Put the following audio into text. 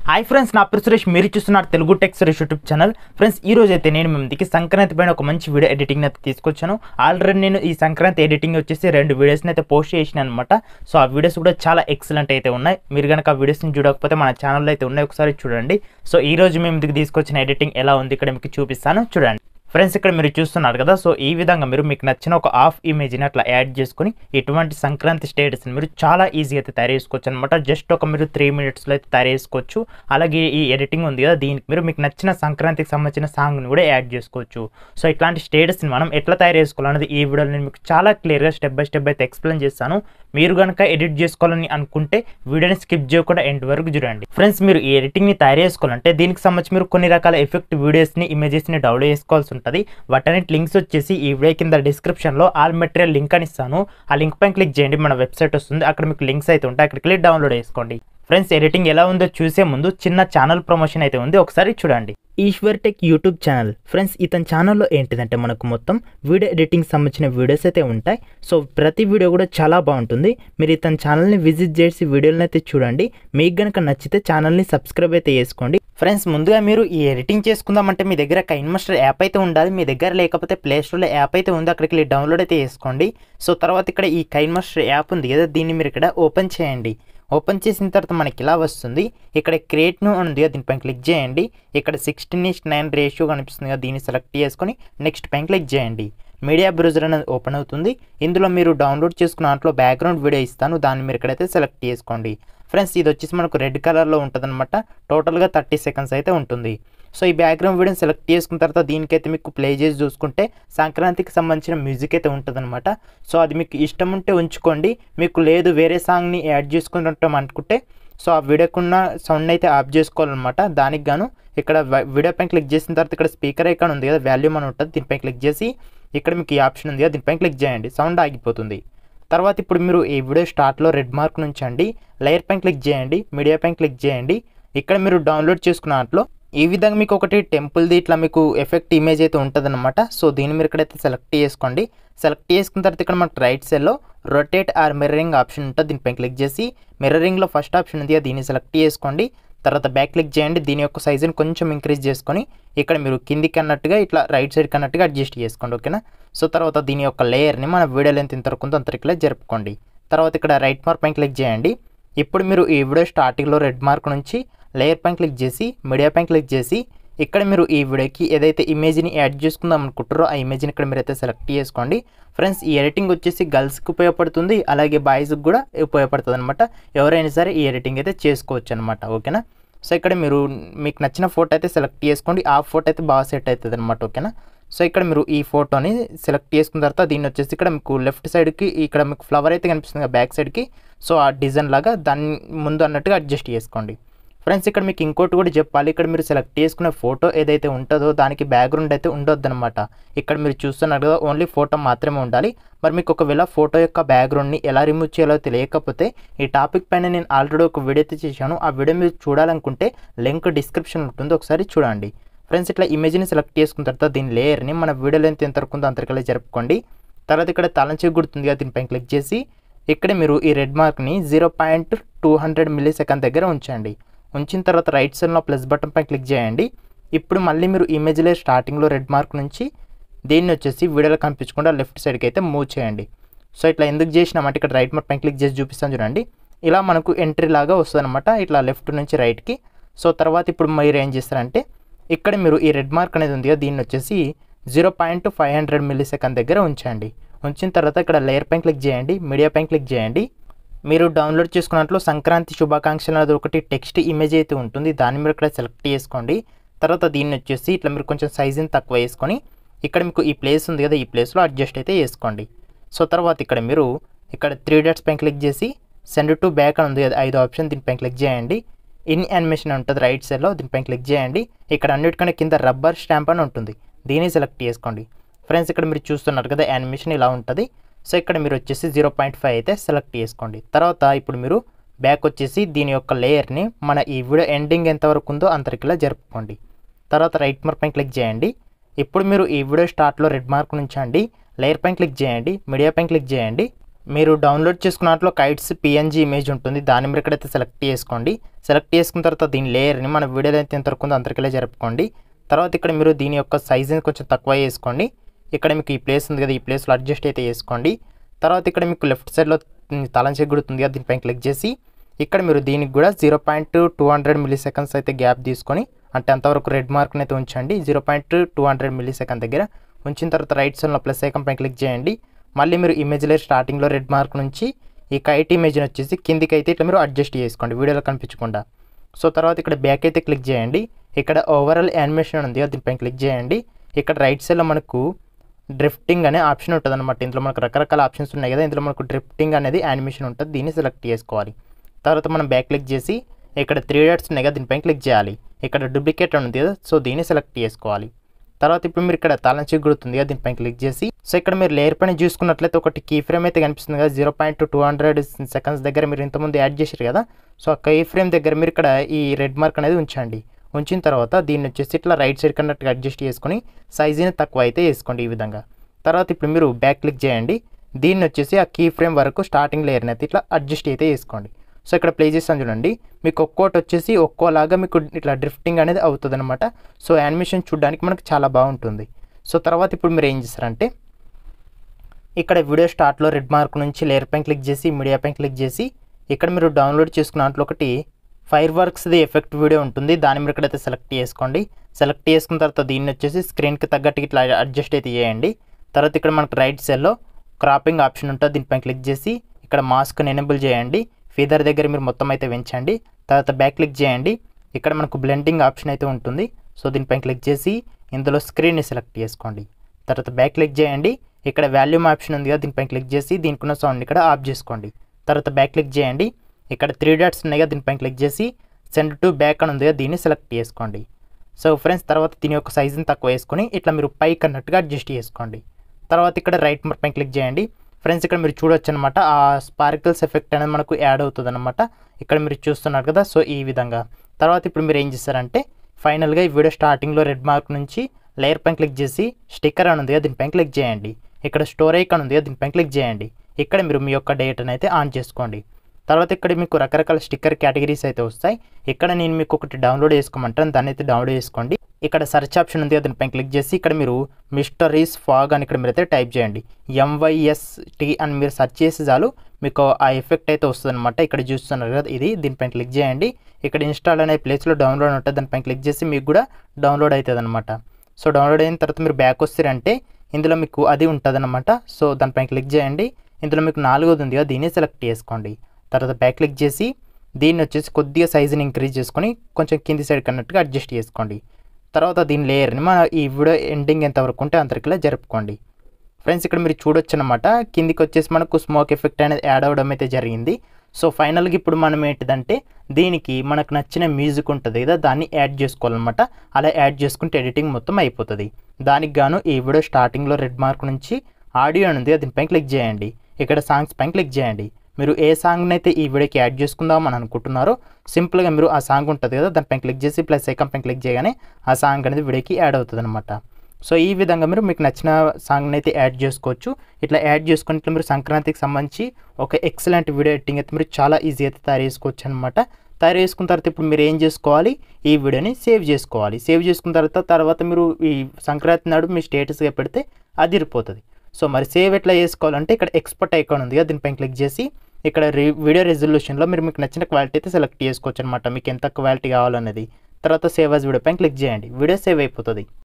hi friends నా పేరు సురేష్ మీరు చూస్తున్నారు Telugu tech Suresh YouTube channel friends ఈ రోజు అయితే నేను మీ ముందుకి సంక్రాంతి పైన ఒక మంచి వీడియో ఎడిటింగ్ అయితే తీసుకొచ్చాను ఆల్రెడీ నేను ఈ సంక్రాంతి ఎడిటింగ్ వచ్చేసి రెండు వీడియోస్ని అయితే పోస్ట్ చేసిన అనమాట సో ఆ వీడియోస్ కూడా చాలా ఎక్సలెంట్ అయితే ఉన్నాయి మీరు కనుక ఆ వీడియోస్ని చూడకపోతే మన ఛానల్లో అయితే ఉన్నాయి ఒకసారి చూడండి సో ఈ రోజు మేము ముందుకు తీసుకొచ్చిన ఎడిటింగ్ ఎలా ఉంది ఇక్కడ మీకు చూపిస్తాను చూడండి ఫ్రెండ్స్ ఇక్కడ మీరు చూస్తున్నారు కదా సో ఈ విధంగా మీరు మీకు నచ్చిన ఒక హాఫ్ ఇమేజ్ని అట్లా యాడ్ చేసుకొని ఇటువంటి సంక్రాంతి స్టేటస్ని మీరు చాలా ఈజీగా అయితే తయారు చేసుకోవచ్చు అనమాట జస్ట్ ఒక మీరు త్రీ మినిట్స్లో అయితే తయారు చేసుకోవచ్చు అలాగే ఈ ఎడిటింగ్ ఉంది కదా దీనికి మీరు మీకు నచ్చిన సంక్రాంతికి సంబంధించిన సాంగ్ని కూడా యాడ్ చేసుకోవచ్చు సో ఇట్లాంటి స్టేటస్ని మనం ఎట్లా తయారు చేసుకోవాలనేది ఈ వీడియోలో నేను మీకు చాలా క్లియర్గా స్టెప్ బై స్టెప్ అయితే ఎక్స్ప్లెయిన్ చేస్తాను మీరు కనుక ఎడిట్ చేసుకోవాలని అనుకుంటే వీడియోని స్కిప్ చేయకుండా ఎండ్ వరకు చూడండి ఫ్రెండ్స్ మీరు ఈ ఎడిటింగ్ని తయారు చేసుకోవాలంటే దీనికి సంబంధించి మీరు కొన్ని రకాల ఎఫెక్ట్ వీడియోస్ని ఇమేజెస్ని డౌన్లోడ్ చేసుకోవాల్సి ఉంటుంది వాటన్నిటి లింక్స్ వచ్చేసి ఈ వీడియో కింద డిస్క్రిప్షన్లో ఆల్ మెటీరియల్ లింక్ అని ఇస్తాను ఆ లింక్ పైన క్లిక్ చేయండి మన వెబ్సైట్ వస్తుంది అక్కడ మీకు లింక్స్ అయితే ఉంటాయి అక్కడికి వెళ్ళి డౌన్లోడ్ చేసుకోండి ఫ్రెండ్స్ ఎడిటింగ్ ఎలా ఉందో చూసే ముందు చిన్న ఛానల్ ప్రమోషన్ అయితే ఉంది ఒకసారి చూడండి Eshwar tech YouTube channel friends ఇతని ఛానల్లో ఏంటిదంటే మనకు మొత్తం వీడియో ఎడిటింగ్ సంబంధించిన వీడియోస్ అయితే ఉంటాయి సో ప్రతి వీడియో కూడా చాలా బాగుంటుంది మీరు ఇతని ఛానల్ని విజిట్ చేసి వీడియోలను అయితే చూడండి మీకు గనక నచ్చితే ఛానల్ని సబ్స్క్రైబ్ అయితే చేసుకోండి ఫ్రెండ్స్ ముందుగా మీరు ఈ ఎడిటింగ్ చేసుకుందామంటే మీ దగ్గర కైన్ మాస్టర్ యాప్ అయితే ఉండాలి మీ దగ్గర లేకపోతే ప్లే స్టోర్లో యాప్ అయితే ఉంది అక్కడికి వెళ్ళి డౌన్లోడ్ అయితే చేసుకోండి సో తర్వాత ఇక్కడ ఈ కైన్ మాస్టర్ యాప్ ఉంది కదా దీన్ని మీరు ఇక్కడ ఓపెన్ చేయండి ఓపెన్ చేసిన తర్వాత మనకి ఇలా వస్తుంది ఇక్కడ క్రియేట్ ను ఉంది కదా దీనిపైన క్లిక్ చేయండి ఇక్కడ సిక్స్టీన్ ఇస్ నైన్ రేషియో కనిపిస్తుంది కదా దీన్ని సెలెక్ట్ చేసుకొని నెక్స్ట్ పైన క్లిక్ చేయండి మీడియా బ్రౌజర్ అనేది ఓపెన్ అవుతుంది ఇందులో మీరు డౌన్లోడ్ చేసుకున్న దాంట్లో బ్యాక్గ్రౌండ్ వీడియో ఇస్తాను దాన్ని మీరు ఇక్కడైతే సెలెక్ట్ చేసుకోండి ఫ్రెండ్స్ ఇది వచ్చేసి మనకు రెడ్ కలర్లో ఉంటుంది అనమాట టోటల్గా థర్టీ సెకండ్స్ అయితే ఉంటుంది సో ఈ బ్యాక్గ్రౌండ్ వీడియోని సెలెక్ట్ చేసుకున్న తర్వాత దీనికైతే మీకు ప్లే చేసి చూసుకుంటే సంక్రాంతికి సంబంధించిన మ్యూజిక్ అయితే ఉంటుంది అనమాట సో అది మీకు ఇష్టం ఉంటే ఉంచుకోండి మీకు లేదు వేరే సాంగ్ని యాడ్ చేసుకుంటాం అనుకుంటే సో ఆ వీడియోకున్న సౌండ్ అయితే ఆఫ్ చేసుకోవాలన్నమాట దానికి గాను ఇక్కడ వీడియో పైన క్లిక్ చేసిన తర్వాత ఇక్కడ స్పీకర్ ఐకాన్ ఉంది కదా వాల్యూమ్ అని ఉంటుంది దీనిపై క్లిక్ చేసి ఇక్కడ మీకు ఈ ఆప్షన్ ఉంది కదా దీనిపై క్లిక్ చేయండి సౌండ్ ఆగిపోతుంది తర్వాత ఇప్పుడు మీరు ఈ వీడియో స్టార్ట్లో రెడ్ మార్క్ నుంచి అండి లేయర్ పైన క్లిక్ చేయండి మీడియా పైన క్లిక్ చేయండి ఇక్కడ మీరు డౌన్లోడ్ చేసుకున్న దాంట్లో ఈ విధంగా మీకు ఒకటి టెంపుల్ది ఇట్లా మీకు ఎఫెక్ట్ ఇమేజ్ అయితే ఉంటుందన్నమాట సో దీన్ని మీరు ఇక్కడైతే సెలెక్ట్ చేసుకోండి సెలెక్ట్ చేసుకున్న తర్వాత ఇక్కడ మనకు రైట్ సైడ్లో రొటేట్ ఆర్ మిర్రరింగ్ ఆప్షన్ ఉంటుంది దీనిపై క్లిక్ చేసి మిర్రరింగ్లో ఫస్ట్ ఆప్షన్ ఉంది దీన్ని సెలెక్ట్ చేసుకోండి తర్వాత బ్యాక్ క్లిక్ చేయండి దీని యొక్క సైజుని కొంచెం ఇంక్రీజ్ చేసుకొని ఇక్కడ మీరు కిందికి అన్నట్టుగా ఇట్లా రైట్ సైడ్కి అన్నట్టుగా అడ్జస్ట్ చేసుకోండి ఓకేనా సో తర్వాత దీని యొక్క లేయర్ని మన వీడియో లెంత్ ఇంత వరకు అంతరికిలా జరుపుకోండి తర్వాత ఇక్కడ రైట్ మార్క్ పైన క్లిక్ చేయండి ఇప్పుడు మీరు ఈ వీడియో స్టార్టింగ్లో రెడ్ మార్క్ నుంచి లేయర్ పైన క్లిక్ చేసి మీడియా పైన క్లిక్ చేసి ఇక్కడ మీరు ఈ వీడియోకి ఏదైతే ఇమేజ్ని యాడ్ చేసుకుందాం అనుకుంటారో ఆ ఇమేజ్ని ఇక్కడ మీరు అయితే సెలెక్ట్ చేసుకోండి ఫ్రెండ్స్ ఈ ఎడిటింగ్ వచ్చేసి గర్ల్స్కి ఉపయోగపడుతుంది అలాగే బాయ్స్కి కూడా ఉపయోగపడుతుంది అనమాట ఎవరైనా సరే ఈ ఎడిటింగ్ అయితే చేసుకోవచ్చు అనమాట ఓకేనా సో ఇక్కడ మీరు మీకు నచ్చిన ఫోటో అయితే సెలెక్ట్ చేసుకోండి ఆ ఫోటో అయితే బాగా సెట్ అవుతుంది అనమాట ఓకేనా సో ఇక్కడ మీరు ఈ ఫోటోని సెలెక్ట్ చేసుకున్న తర్వాత దీన్ని వచ్చేసి ఇక్కడ మీకు లెఫ్ట్ సైడ్కి ఇక్కడ మీకు ఫ్లవర్ అయితే కనిపిస్తుంది బ్యాక్ సైడ్కి సో ఆ డిజైన్ లాగా దాన్ని ముందు అన్నట్టుగా అడ్జస్ట్ చేసుకోండి ఫ్రెండ్స్ ఇక్కడ మీకు ఇంకోటి కూడా చెప్పాలి ఇక్కడ మీరు సెలెక్ట్ చేసుకునే ఫోటో ఏదైతే ఉంటుందో దానికి బ్యాక్గ్రౌండ్ అయితే ఉండొద్దు అనమాట ఇక్కడ మీరు చూస్తున్నారు కదా ఓన్లీ ఫోటో మాత్రమే ఉండాలి మరి మీకు ఒకవేళ ఫోటో యొక్క బ్యాక్గ్రౌండ్ని ఎలా రిమూవ్ చేయాలో తెలియకపోతే ఈ టాపిక్ పైన నేను ఆల్రెడీ ఒక వీడియో అయితే చేశాను ఆ వీడియో మీరు చూడాలనుకుంటే లింక్ డిస్క్రిప్షన్ ఉంటుంది ఒకసారి చూడండి ఫ్రెండ్స్ ఇట్లా ఇమేజ్ని సెలెక్ట్ చేసుకున్న తర్వాత దీని లేయర్ని మన వీడియో లెంత్ ఎంత వరకు ఉందో అంతరికల్లా జరుపుకోండి తర్వాత ఇక్కడ తలంచి గుర్తుంది కదా దీనిపైన క్లిక్ చేసి ఇక్కడ మీరు ఈ రెడ్ మార్క్ని zero point two hundred millisecond దగ్గర ఉంచండి ఉంచిన తర్వాత రైట్ సైడ్లో ప్లస్ బటన్ పై క్లిక్ చేయండి ఇప్పుడు మళ్ళీ మీరు ఇమేజ్లో స్టార్టింగ్లో రెడ్ మార్క్ నుంచి దీన్ని వచ్చేసి వీడియోలో కనిపించకుండా లెఫ్ట్ సైడ్కి అయితే మూవ్ చేయండి సో ఇట్లా ఎందుకు చేసినామంటే ఇక్కడ రైట్ మార్క్ పైన క్లిక్ చేసి చూపిస్తాను చూడండి ఇలా మనకు ఎంట్రీ లాగా వస్తుంది అనమాట ఇట్లా లెఫ్ట్ నుంచి రైట్కి సో తర్వాత ఇప్పుడు మీరు ఏం చేస్తారంటే ఇక్కడ మీరు ఈ రెడ్ మార్క్ అనేది ఉంది కదా దీన్ని వచ్చేసి zero point five hundred millisecond దగ్గర ఉంచండి ఉంచిన తర్వాత ఇక్కడ లేయర్ పైన క్లిక్ చేయండి మీడియా పైన క్లిక్ చేయండి మీరు డౌన్లోడ్ చేసుకున్నట్లు సంక్రాంతి శుభాకాంక్షలు అనేది ఒకటి టెక్స్ట్ ఇమేజ్ అయితే ఉంటుంది దాన్ని మీరు ఇక్కడ సెలెక్ట్ చేసుకోండి తర్వాత దీన్ని వచ్చేసి ఇట్లా మీరు కొంచెం సైజుని తక్కువ వేసుకొని ఇక్కడ మీకు ఈ ప్లేస్ ఉంది కదా ఈ ప్లేస్లో అడ్జస్ట్ అయితే చేసుకోండి సో తర్వాత ఇక్కడ మీరు ఇక్కడ త్రీ డాట్స్ పైన క్లిక్ చేసి సెండ్ టు బ్యాక్ అని ఉంది కదా ఐదు ఆప్షన్ దీనిపైన క్లిక్ చేయండి ఇన్ యానిమేషన్ ఉంటుంది రైట్ సైడ్లో దీనిపైన క్లిక్ చేయండి ఇక్కడ అన్నిటికన్నా కింద రబ్బర్ స్టాంప్ అని ఉంటుంది దీన్ని సెలెక్ట్ చేసుకోండి ఫ్రెండ్స్ ఇక్కడ మీరు చూస్తున్నారు కదా యానిమేషన్ ఇలా ఉంటుంది సో ఇక్కడ మీరు వచ్చేసి జీరో పాయింట్ ఫైవ్ అయితే సెలెక్ట్ చేసుకోండి తర్వాత ఇప్పుడు మీరు బ్యాక్ వచ్చేసి దీని యొక్క లేయర్ని మన ఈ వీడియో ఎండింగ్ ఎంతవరకు ఉందో అంతరికిలా జరుపుకోండి తర్వాత రైట్ మార్క్ పైన క్లిక్ చేయండి ఇప్పుడు మీరు ఈ వీడియో స్టార్ట్లో రెడ్ మార్క్ నుంచండి లేయర్ పైన క్లిక్ చేయండి మీడియా పైన క్లిక్ చేయండి మీరు డౌన్లోడ్ చేసుకున్నట్లో కైట్స్ పిఎన్జీ ఇమేజ్ ఉంటుంది దాన్ని మీరు ఇక్కడైతే సెలెక్ట్ చేసుకోండి సెలెక్ట్ చేసుకున్న తర్వాత దీని లేయర్ని మన వీడియోలో అయితే ఎంత వరకు ఉందో అంతరికెళ్ళే జరుపుకోండి తర్వాత ఇక్కడ మీరు దీని యొక్క సైజుని కొంచెం తక్కువ చేసుకోండి ఇక్కడ మీకు ఈ ప్లేస్ ఉంది కదా ఈ ప్లేస్లో అడ్జస్ట్ అయితే చేసుకోండి తర్వాత ఇక్కడ మీకు లెఫ్ట్ సైడ్లో తలంచె గుర్తుంది కదా దీనిపైన క్లిక్ చేసి ఇక్కడ మీరు దీనికి కూడా zero point two hundred milliseconds అయితే గ్యాప్ తీసుకొని అంటే అంతవరకు రెడ్ మార్క్ని అయితే ఉంచండి zero point two hundred millisecond దగ్గర ఉంచిన తర్వాత రైట్ సైడ్లో ప్లస్ ఐకన్ పైన క్లిక్ చేయండి మళ్ళీ మీరు ఇమేజ్ లేయర్ స్టార్టింగ్లో రెడ్ మార్క్ నుంచి ఈ కైట్ ఇమేజ్ని వచ్చేసి కిందికి అయితే ఇట్లా మీరు అడ్జస్ట్ చేసుకోండి వీడియోలో కనిపించకుండా సో తర్వాత ఇక్కడ బ్యాక్ అయితే క్లిక్ చేయండి ఇక్కడ ఓవరాల్ యానిమేషన్ ఉంది కదా దీనిపైన క్లిక్ చేయండి ఇక్కడ రైట్ సైడ్లో మనకు డ్రిఫ్టింగ్ అనే ఆప్షన్ ఉంటుంది అనమాట ఇందులో మనకు రకరకాల ఆప్షన్స్ ఉన్నాయి కదా ఇందులో మనకు డ్రిఫ్టింగ్ అనేది యానిమేషన్ ఉంటుంది దీన్ని సెలెక్ట్ చేసుకోవాలి తర్వాత మనం బ్యాక్ క్లిక్ చేసి ఇక్కడ త్రీ డాట్స్ ఉన్నాయి కదా దీనిపైన క్లిక్ చేయాలి ఇక్కడ డూప్లికేట్ ఉంది కదా సో దీన్ని సెలెక్ట్ చేసుకోవాలి తర్వాత ఇప్పుడు మీరు ఇక్కడ తాళంచి గుర్తుంది కదా దీనిపైన క్లిక్ చేసి సో ఇక్కడ మీరు లేయర్ పైన చూసుకున్నట్లయితే ఒకటి కీ ఫ్రేమ్ అయితే కనిపిస్తుంది కదా zero point two hundred seconds దగ్గర మీరు ఇంతకుముందు యాడ్ చేశారు కదా సో ఆ కీ ఫ్రేమ్ దగ్గర మీరు ఇక్కడ ఈ రెడ్ మార్క్ అనేది ఉంచండి ఉంచిన తర్వాత దీన్ని వచ్చేసి ఇట్లా రైట్ సైడ్ కన్నట్టుగా అడ్జస్ట్ చేసుకొని సైజుని తక్కువ అయితే వేసుకోండి ఈ విధంగా తర్వాత ఇప్పుడు మీరు బ్యాక్ క్లిక్ చేయండి దీన్ని వచ్చేసి ఆ కీ ఫ్రేమ్ వరకు స్టార్టింగ్ లేయర్ని అయితే ఇట్లా అడ్జస్ట్ అయితే చేసుకోండి సో ఇక్కడ ప్లే చేస్తాను చూడండి మీకు ఒక్కోటి వచ్చేసి ఒక్కోలాగా మీకు ఇట్లా డ్రిఫ్టింగ్ అనేది అవుతుంది అనమాట సో యానిమేషన్ చూడడానికి మనకు చాలా బాగుంటుంది సో తర్వాత ఇప్పుడు మీరు ఏం చేస్తారంటే ఇక్కడ వీడియో స్టార్ట్లో రెడ్ మార్క్ నుంచి లేయర్ పైన క్లిక్ చేసి మీడియా పైన క్లిక్ చేసి ఇక్కడ మీరు డౌన్లోడ్ చేసుకున్న దాంట్లో ఒకటి ఫైర్ వర్క్స్ది ఎఫెక్ట్ వీడియో ఉంటుంది దాన్ని మీరు ఇక్కడైతే సెలెక్ట్ చేసుకోండి సెలెక్ట్ చేసుకున్న తర్వాత దీన్ని వచ్చేసి స్క్రీన్కి తగ్గట్టు ఇట్లా అడ్జస్ట్ అయితే చేయండి తర్వాత ఇక్కడ మనకు రైట్ సైడ్లో క్రాపింగ్ ఆప్షన్ ఉంటుంది దీనిపైన క్లిక్ చేసి ఇక్కడ మాస్క్ని ఎనేబుల్ చేయండి ఫీదర్ దగ్గర మీరు మొత్తం అయితే పెంచండి తర్వాత బ్యాక్ క్లిక్ చేయండి ఇక్కడ మనకు బ్లెండింగ్ ఆప్షన్ అయితే ఉంటుంది సో దీనిపైన క్లిక్ చేసి ఇందులో స్క్రీన్ని సెలెక్ట్ చేసుకోండి తర్వాత బ్యాక్ క్లిక్ చేయండి ఇక్కడ వాల్యూమ్ ఆప్షన్ ఉంది కదా దీనిపైన క్లిక్ చేసి దీనికున్న సౌండ్ ఇక్కడ ఆఫ్ చేసుకోండి తర్వాత బ్యాక్ క్లిక్ చేయండి ఇక్కడ త్రీ డాట్స్ ఉన్నాయి కదా దీనిపైన క్లిక్ చేసి సెండ్ టు బ్యాక్ అని ఉంది కదా దీన్ని సెలెక్ట్ చేసుకోండి సో ఫ్రెండ్స్ తర్వాత దీని యొక్క సైజుని తక్కువ వేసుకొని ఇట్లా మీరు పైకి అన్నట్టుగా అడ్జస్ట్ చేసుకోండి తర్వాత ఇక్కడ రైట్ మార్క్ పైన క్లిక్ చేయండి ఫ్రెండ్స్ ఇక్కడ మీరు చూడొచ్చు అనమాట ఆ స్పార్కిల్స్ ఎఫెక్ట్ అనేది మనకు యాడ్ అవుతుంది అనమాట ఇక్కడ మీరు చూస్తున్నారు కదా సో ఈ విధంగా తర్వాత ఇప్పుడు మీరు ఏం చేస్తారంటే ఫైనల్గా ఈ వీడియో స్టార్టింగ్లో రెడ్ మార్క్ నుంచి లేయర్ పైన క్లిక్ చేసి స్టిక్కర్ అని ఉంది కదా దీనిపైన క్లిక్ చేయండి ఇక్కడ స్టోర్ ఐకాన్ ఉంది కదా దీనిపైన క్లిక్ చేయండి ఇక్కడ మీరు మీ యొక్క డేటాను అయితే ఆన్ చేసుకోండి తర్వాత ఇక్కడ మీకు రకరకాల స్టిక్కర్ కేటగిరీస్ అయితే వస్తాయి ఇక్కడ నేను మీకు ఒకటి డౌన్లోడ్ చేసుకోమంటాను దాన్ని అయితే డౌన్లోడ్ చేసుకోండి ఇక్కడ సెర్చ్ ఆప్షన్ ఉంది కదా దానిపైన క్లిక్ చేసి ఇక్కడ మీరు మిస్టరీస్ ఫాగ్ అని ఇక్కడ మీరు అయితే టైప్ చేయండి ఎంవైఎస్టీ అని మీరు సెర్చ్ చేసి చాలు మీకు ఆ ఎఫెక్ట్ అయితే వస్తుంది అనమాట ఇక్కడ చూస్తున్నారు కదా ఇది దీనిపైన క్లిక్ చేయండి ఇక్కడ ఇన్స్టాల్ అనే ప్లేస్లో డౌన్లోడ్ ఉంటుంది దానిపైన క్లిక్ చేసి మీకు కూడా డౌన్లోడ్ అవుతుంది అనమాట సో డౌన్లోడ్ అయిన తర్వాత మీరు బ్యాక్ వస్తారంటే ఇందులో మీకు అది ఉంటుంది అనమాట సో దానిపైన క్లిక్ చేయండి ఇందులో మీకు నాలుగోది ఉంది కదా దీన్ని సెలెక్ట్ చేసుకోండి తర్వాత బ్యాక్ క్లిక్ చేసి దీన్ని వచ్చేసి కొద్దిగా సైజుని ఇంక్రీజ్ చేసుకొని కొంచెం కింది సైడ్ కన్నట్టుగా అడ్జస్ట్ చేసుకోండి తర్వాత దీని లేయర్ని మన ఈ వీడియో ఎండింగ్ ఎంతవరకు ఉంటే అంతరికిలా జరుపుకోండి ఫ్రెండ్స్ ఇక్కడ మీరు చూడొచ్చు అనమాట కిందికి వచ్చేసి మనకు స్మోక్ ఎఫెక్ట్ అనేది యాడ్ అవ్వడం అయితే జరిగింది సో ఫైనల్గా ఇప్పుడు మనం ఏంటిదంటే దీనికి మనకు నచ్చిన మ్యూజిక్ ఉంటుంది కదా దాన్ని యాడ్ చేసుకోవాలన్నమాట అలా యాడ్ చేసుకుంటే ఎడిటింగ్ మొత్తం అయిపోతుంది దానికి గాను ఈ వీడియో స్టార్టింగ్లో రెడ్ మార్క్ నుంచి ఆడియో అని ఉంది కదా దీనిపైన క్లిక్ చేయండి ఇక్కడ సాంగ్స్ పైన క్లిక్ చేయండి మీరు ఏ సాంగ్ని అయితే ఈ వీడియోకి యాడ్ చేసుకుందాం అని అనుకుంటున్నారో సింపుల్గా మీరు ఆ సాంగ్ ఉంటుంది కదా దానిపైన క్లిక్ చేసి ప్లస్ ఐకాన్ పైన క్లిక్ చేయగానే ఆ సాంగ్ అనేది వీడియోకి యాడ్ అవుతుంది అనమాట సో ఈ విధంగా మీరు మీకు నచ్చిన సాంగ్ని అయితే యాడ్ చేసుకోవచ్చు ఇట్లా యాడ్ చేసుకుని ఇట్లా మీరు సంక్రాంతికి సంబంధించి ఒక ఎక్సలెంట్ వీడియో ఎడిటింగ్ అయితే మీరు చాలా ఈజీ అయితే తయారు చేసుకోవచ్చు అనమాట తయారు చేసుకున్న తర్వాత ఇప్పుడు మీరు ఏం చేసుకోవాలి ఈ వీడియోని సేవ్ చేసుకోవాలి సేవ్ చేసుకున్న తర్వాత తర్వాత మీరు ఈ సంక్రాంతి నాడు మీ స్టేటస్గా పెడితే అది ఇరిపోతుంది సో మరి సేవ్ ఎట్లా చేసుకోవాలంటే ఇక్కడ ఎక్స్పర్ట్ ఐకాన్ ఉంది కదా దీనిపైన క్లిక్ చేసి ఇక్కడ రి వీడియో రెజల్యూషన్లో మీరు మీకు నచ్చిన క్వాలిటీ అయితే సెలెక్ట్ చేసుకోవచ్చు అనమాట మీకు ఎంత క్వాలిటీ కావాలన్నది తర్వాత సేవ్ అస్ వీడియో పైన క్లిక్ చేయండి వీడియో సేవ్ అయిపోతుంది